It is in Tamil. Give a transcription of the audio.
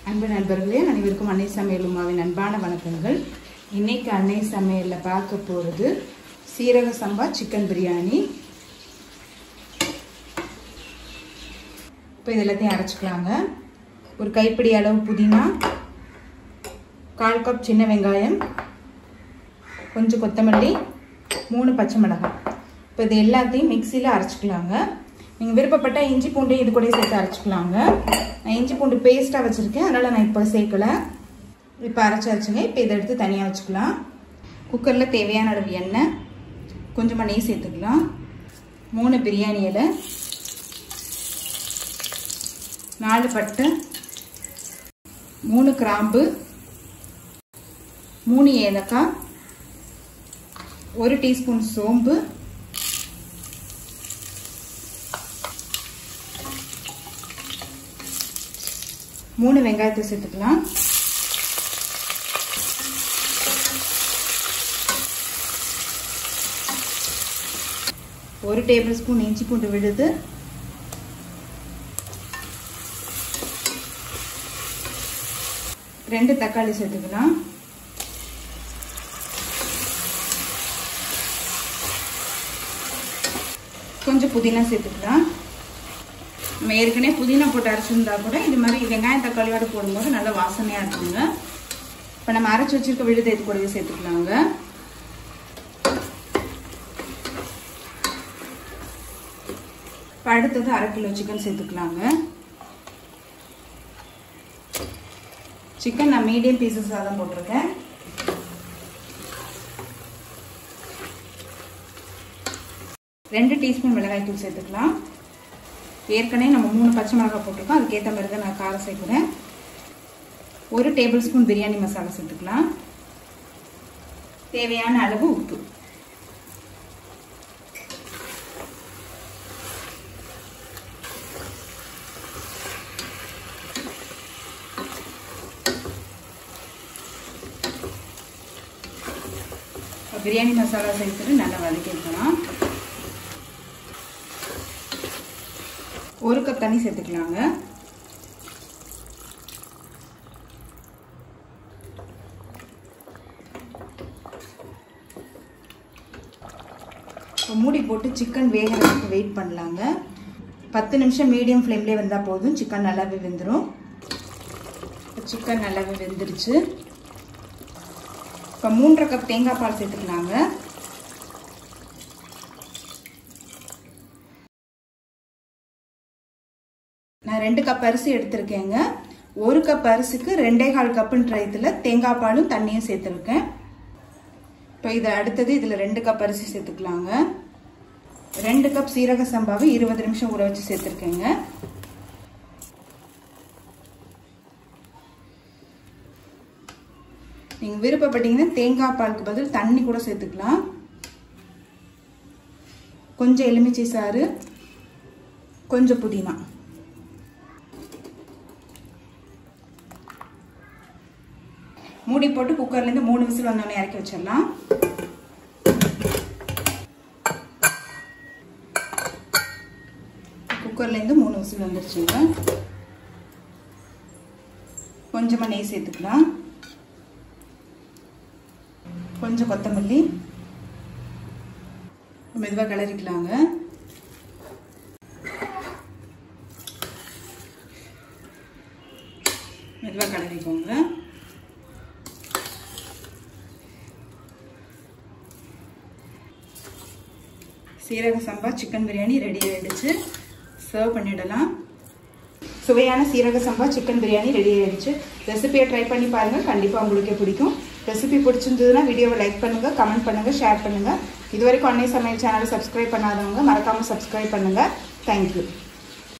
அன்பு நண்பர்களே அனைவருக்கும் அன்னை சமையல் உமாவின் அன்பான வணக்கங்கள் இன்னைக்கு அன்னை சமையலில் பார்க்க போகிறது சீரக சம்பா சிக்கன் பிரியாணி இப்போ இது எல்லாத்தையும் அரைச்சிக்கலாங்க ஒரு கைப்பிடி அளவு புதினா கால் கப் சின்ன வெங்காயம் கொஞ்சம் கொத்தமல்லி மூணு பச்சை மிளகாய் இப்போ இது எல்லாத்தையும் மிக்சியில் அரைச்சிக்கலாங்க நீங்கள் விருப்பப்பட்ட இஞ்சி பூண்டு இது கூட சேர்த்து அரைச்சிக்கலாங்க நான் இஞ்சி பூண்டு பேஸ்ட்டாக வச்சுருக்கேன் அதனால் நான் இப்போ சேர்க்கலை இப்போ அரைச்சி அரைச்சுங்க இப்போ இதை எடுத்து தனியாக வச்சுக்கலாம் குக்கரில் தேவையான அளவு எண்ணெய் கொஞ்சமாக நெய் சேர்த்துக்கலாம் மூணு பிரியாணி இலை நாலு பட்டை மூணு கிராம்பு மூணு ஏலக்காய் ஒரு டீஸ்பூன் சோம்பு மூணு வெங்காயத்தை சேர்த்துக்கலாம் ஒரு டேபிள் ஸ்பூன் இஞ்சி பூண்டு விழுது ரெண்டு தக்காளி சேர்த்துக்கலாம் கொஞ்சம் புதினா சேர்த்துக்கலாம் நம்ம ஏற்கனவே புதினா போட்டு அரைச்சிருந்தா கூட இது மாதிரி வெங்காயம் தக்காளியோட போடும்போது நல்லா வாசனையாக இருக்குங்க இப்போ நம்ம அரைச்சி வச்சிருக்க விழுதை இது கூடவே சேர்த்துக்கலாங்க இப்போ அடுத்தது அரை கிலோ சிக்கன் சேர்த்துக்கலாங்க சிக்கன் நான் மீடியம் பீசஸாக தான் போட்டிருக்கேன் ரெண்டு டீஸ்பூன் மிளகாய் தூள் சேர்த்துக்கலாம் ஏற்கனவே நம்ம மூணு பச்சை மிளகாய் போட்டிருக்கோம் அதுக்கேற்ற மாதிரி தான் நான் காரம் சேர்க்குறேன் ஒரு டேபிள் ஸ்பூன் பிரியாணி மசாலா சேர்த்துக்கலாம் தேவையான அளவு உப்பு பிரியாணி மசாலா சேர்த்துட்டு நல்லா வதக்கிக்கலாம் ஒரு கப் தண்ணி சேர்த்துக்கலாங்க இப்போ மூடி போட்டு சிக்கன் வேகிறதுக்கு வெயிட் பண்ணலாங்க பத்து நிமிஷம் மீடியம் ஃப்ளேம்லேயே வந்தால் போதும் சிக்கன் நல்லாவே வெந்துடும் சிக்கன் நல்லாவே வெந்துருச்சு இப்போ மூன்றரை கப் தேங்காய் பால் சேர்த்துக்கலாங்க நான் ரெண்டு கப் அரிசி எடுத்திருக்கேங்க ஒரு கப் அரிசிக்கு ரெண்டே கால் கப்புன்ற இதில் தேங்காய் பாலும் தண்ணியும் சேர்த்துருக்கேன் இப்போ இதை அடுத்தது இதில் ரெண்டு கப் அரிசி சேர்த்துக்கலாங்க ரெண்டு கப் சீரக சம்பாவை இருபது நிமிஷம் ஊற வச்சு சேர்த்துருக்கேங்க நீங்கள் விருப்பப்பட்டீங்கன்னா தேங்காய் பாலுக்கு பதில் தண்ணி கூட சேர்த்துக்கலாம் கொஞ்சம் எலுமிச்சை சாறு கொஞ்சம் புதினா மூடி போட்டு குக்கர்லேருந்து மூணு விசில் வந்தோடனே இறக்கி வச்சிடலாம் குக்கர்லேருந்து மூணு விசில் வந்துருச்சுங்க கொஞ்சமாக நெய் சேர்த்துக்கலாம் கொஞ்சம் கொத்தமல்லி மெதுவாக கிளறிக்கலாங்க மெதுவாக கிளறிக்கோங்க சீரக சம்பா சிக்கன் பிரியாணி ரெடி ஆகிடுச்சு சர்வ் பண்ணிடலாம் சுவையான சீரக சம்பா சிக்கன் பிரியாணி ரெடி ஆகிடுச்சு ரெசிபியை ட்ரை பண்ணி பாருங்கள் கண்டிப்பாக உங்களுக்கே பிடிக்கும் ரெசிபி பிடிச்சிருந்ததுன்னா வீடியோவை லைக் பண்ணுங்கள் கமெண்ட் பண்ணுங்கள் ஷேர் பண்ணுங்கள் இது வரைக்கும் அன்னை சமையல் சேனலை சப்ஸ்கிரைப் பண்ணாதவங்க மறக்காமல் சப்ஸ்கிரைப் பண்ணுங்கள் தேங்க்யூ